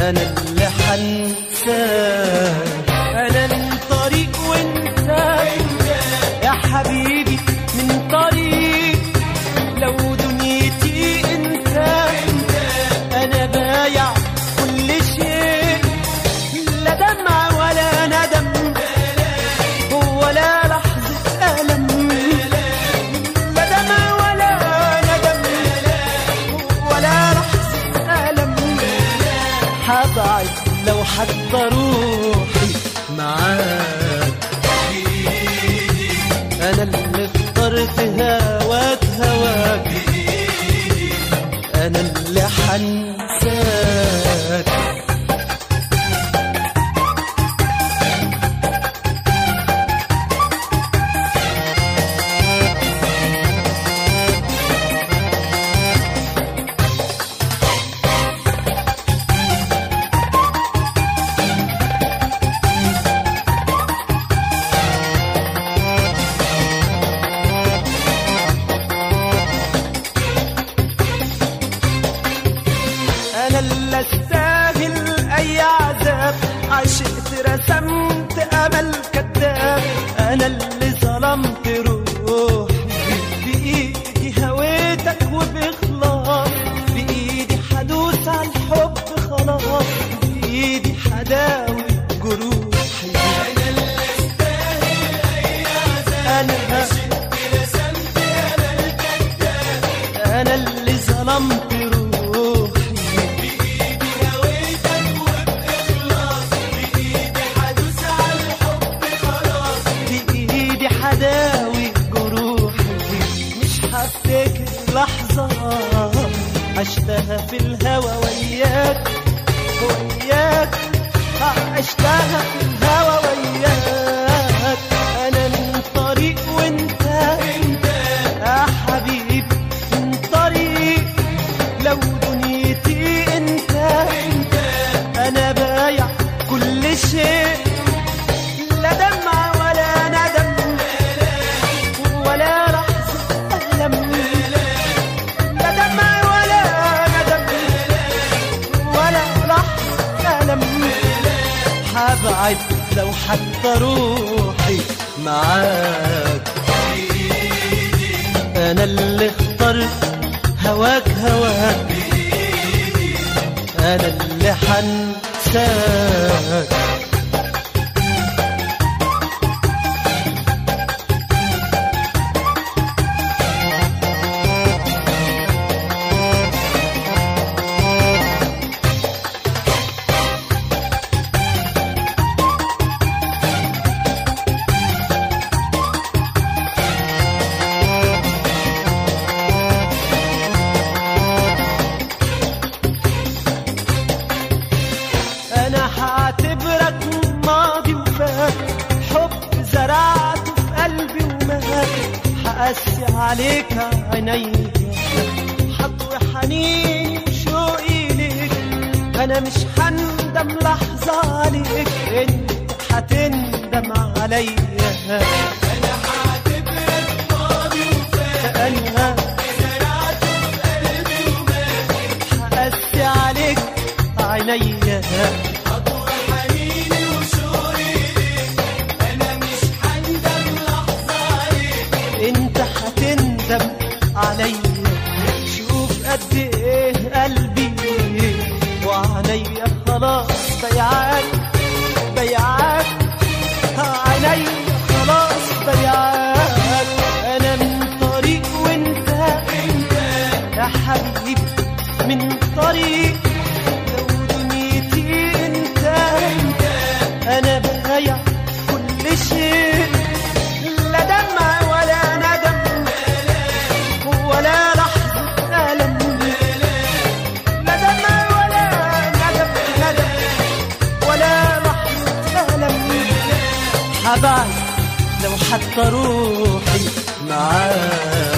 انا اللي حنساك انا من طريق وانت يا حبيبي من طريق لو دنيتي انت انا بايع كل شيء لا دمع ولا ندم ولا لحظة ألم لا دمع ولا ندم ولا لحظة ألم حبعد لو حتى روحي معاك أنا اللي اخترت هواك هواك أنا اللي حنساك انا اللي استاهل اي عذاب عشقت رسمت امل كذاب انا اللي ظلمت روحي بايدي هويتك وباخلاص بايدي حدوس على الحب خلاص بايدي حداوي جروحي انا اللي استاهل اي عذاب انا رسمت امل كذاب انا اللي ظلمت روحي بإيدي حداوي جروحي مش هفتكر لحظة عشتها في الهوى وياك وياك عشتها في الهوى وياك أنا من طريق وأنت يا حبيبي من طريق لو دنيتي أنت أنا بايع كل شيء لا دمع ولا ندم ولا لحظة ألم لا دمع ولا ندم ولا لحظة ألم حبعد لو حتى روحي معاك أنا اللي اخترت هواك هواك أنا اللي حنساك انا هعتبرك ماضي وفات حب زرعته في قلبي ومات هقسي عليك عيني حطوي حنيني وشوقي ليك انا مش هندم لحظة عليك انت هتندم عليا انا هعتبرك ماضي وفات انا هقسي عليك عينيا انت هتندم عليا شوف قد ايه قلبي وعينيا خلاص بيعاك بيعاك عينيا خلاص بيعاك انا من طريق وانت يا حبيبي من طريق لو دنيتي انت انا بايع كل شيء لا دمع ولا ندم ولا لحظة ألم لا دمع ولا ندم ندم ولا لحظة ألم حبايب لو حتى روحي معاك